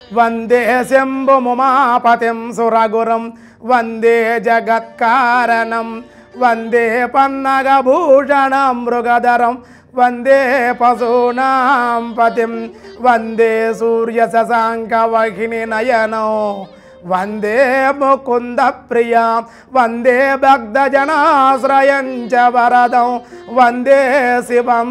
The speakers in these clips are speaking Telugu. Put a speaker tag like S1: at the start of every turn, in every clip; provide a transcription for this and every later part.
S1: వందే శంభుముమాపతిం సురగురం వందే జగత్కారణం వందే పన్నగభూషణం మృగధరం వందే పశూనాం పతిం వందే సూర్య శశాంక వహిని నయనం వందే ముకుంద ప్రియ వందే భక్తజనాశ్రయం చ వరదం వందే శివం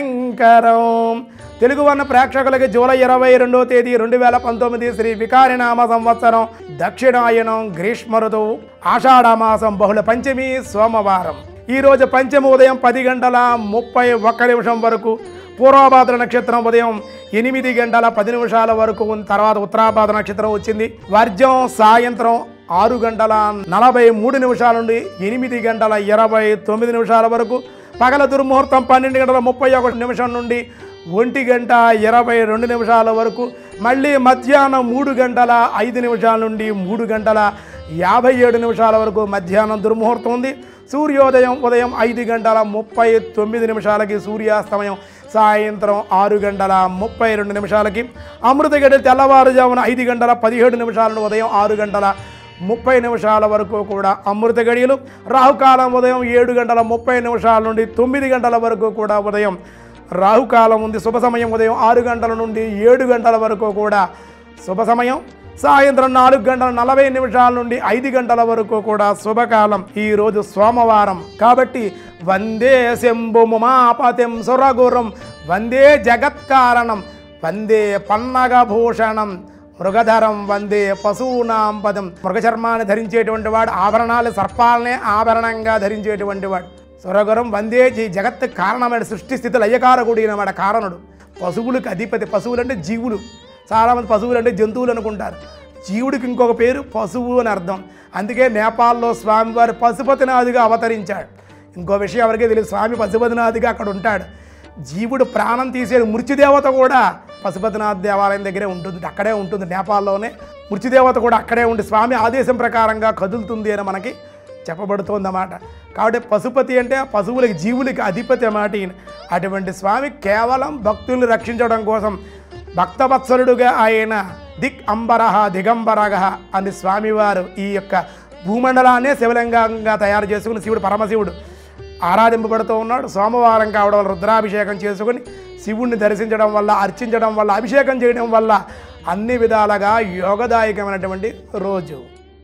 S1: శంకరం తెలుగు వన్న ప్రేక్షకులకి జూలై ఇరవై రెండో తేదీ రెండు వేల పంతొమ్మిది శ్రీ వికారినామ సంవత్సరం దక్షిణాయనం గ్రీష్మ ఋతువు ఆషాఢమాసం బహుళ పంచమి సోమవారం ఈ రోజు పంచమి ఉదయం పది గంటల ముప్పై ఒక్క నిమిషం వరకు పూర్వభాద్ర నక్షత్రం ఉదయం ఎనిమిది గంటల పది నిమిషాల వరకు ఉన్న తర్వాత ఉత్తరాభాద్ర నక్షత్రం వచ్చింది వర్జం సాయంత్రం ఆరు గంటల నలభై మూడు నిమిషాల నుండి ఎనిమిది గంటల ఇరవై తొమ్మిది నిమిషాల వరకు పగల దుర్ముహూర్తం పన్నెండు గంటల ముప్పై ఒకటి నిమిషం నుండి ఒంటి గంట ఇరవై రెండు నిమిషాల వరకు మళ్ళీ మధ్యాహ్నం మూడు గంటల ఐదు నిమిషాల నుండి మూడు గంటల యాభై ఏడు నిమిషాల వరకు మధ్యాహ్నం దుర్ముహూర్తం ఉంది సూర్యోదయం ఉదయం ఐదు గంటల ముప్పై తొమ్మిది నిమిషాలకి సూర్యాస్తమయం సాయంత్రం ఆరు గంటల ముప్పై రెండు నిమిషాలకి అమృత గడి తెల్లవారుజామున ఐదు గంటల పదిహేడు నిమిషాల నుండి ఉదయం ఆరు గంటల ముప్పై నిమిషాల వరకు కూడా అమృత గడియలు రాహుకాలం ఉదయం ఏడు గంటల ముప్పై నిమిషాల నుండి తొమ్మిది గంటల వరకు కూడా ఉదయం రాహుకాలం ఉంది శుభ సమయం ఉదయం ఆరు గంటల నుండి ఏడు గంటల వరకు కూడా శుభ సమయం సాయంత్రం నాలుగు గంటల నలభై నిమిషాల నుండి ఐదు గంటల వరకు కూడా శుభకాలం ఈ రోజు సోమవారం కాబట్టి వందే శంభుముమాపతిం సురగురం వందే జగత్కారణం వందే పన్నగభూషణం మృగధరం వందే పశూనాం పదం మృగచర్మాన్ని ధరించేటువంటి వాడు ఆభరణాలు సర్పాలనే ఆభరణంగా ధరించేటువంటి వాడు సురగురం వందే ఈ జగత్ కారణమైన సృష్టి స్థితి లయకారకుడిన వాడు కారణుడు పశువులకు అధిపతి పశువులు అంటే జీవులు చాలామంది పశువులు అంటే జంతువులు అనుకుంటారు జీవుడికి ఇంకొక పేరు పశువు అని అర్థం అందుకే నేపాల్లో స్వామివారు పశుపతినాథిగా అవతరించాడు ఇంకో విషయం ఎవరికీ తెలియదు స్వామి పశుపతినాథిగా అక్కడ ఉంటాడు జీవుడు ప్రాణం తీసే మృత్యుదేవత కూడా పశుపతినాథ్ దేవాలయం దగ్గరే ఉంటుంది అక్కడే ఉంటుంది నేపాల్లోనే మృత్యుదేవత కూడా అక్కడే ఉండి స్వామి ఆదేశం ప్రకారంగా కదులుతుంది అని మనకి చెప్పబడుతోంది అన్నమాట కాబట్టి పశుపతి అంటే పశువులకి జీవులకి అధిపతి అన్నమాట ఈయన అటువంటి స్వామి కేవలం భక్తుల్ని రక్షించడం కోసం భక్తవత్సలుడుగా ఆయన దిక్ అంబరహ దిగంబరగ అని స్వామివారు ఈ యొక్క భూమండలాన్నే శివలింగంగా తయారు చేసుకుని శివుడు పరమశివుడు ఆరాధింపబడుతూ ఉన్నాడు సోమవారం కావడం వల్ల రుద్రాభిషేకం చేసుకుని శివుణ్ణి దర్శించడం వల్ల అర్చించడం వల్ల అభిషేకం చేయడం వల్ల అన్ని విధాలుగా యోగదాయకమైనటువంటి రోజు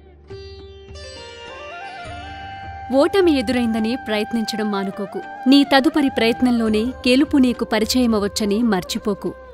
S2: ఓటమి ఎదురైందని ప్రయత్నించడం మానుకోకు నీ తదుపరి ప్రయత్నంలోనే గెలుపు నీకు పరిచయమవచ్చని మర్చిపోకు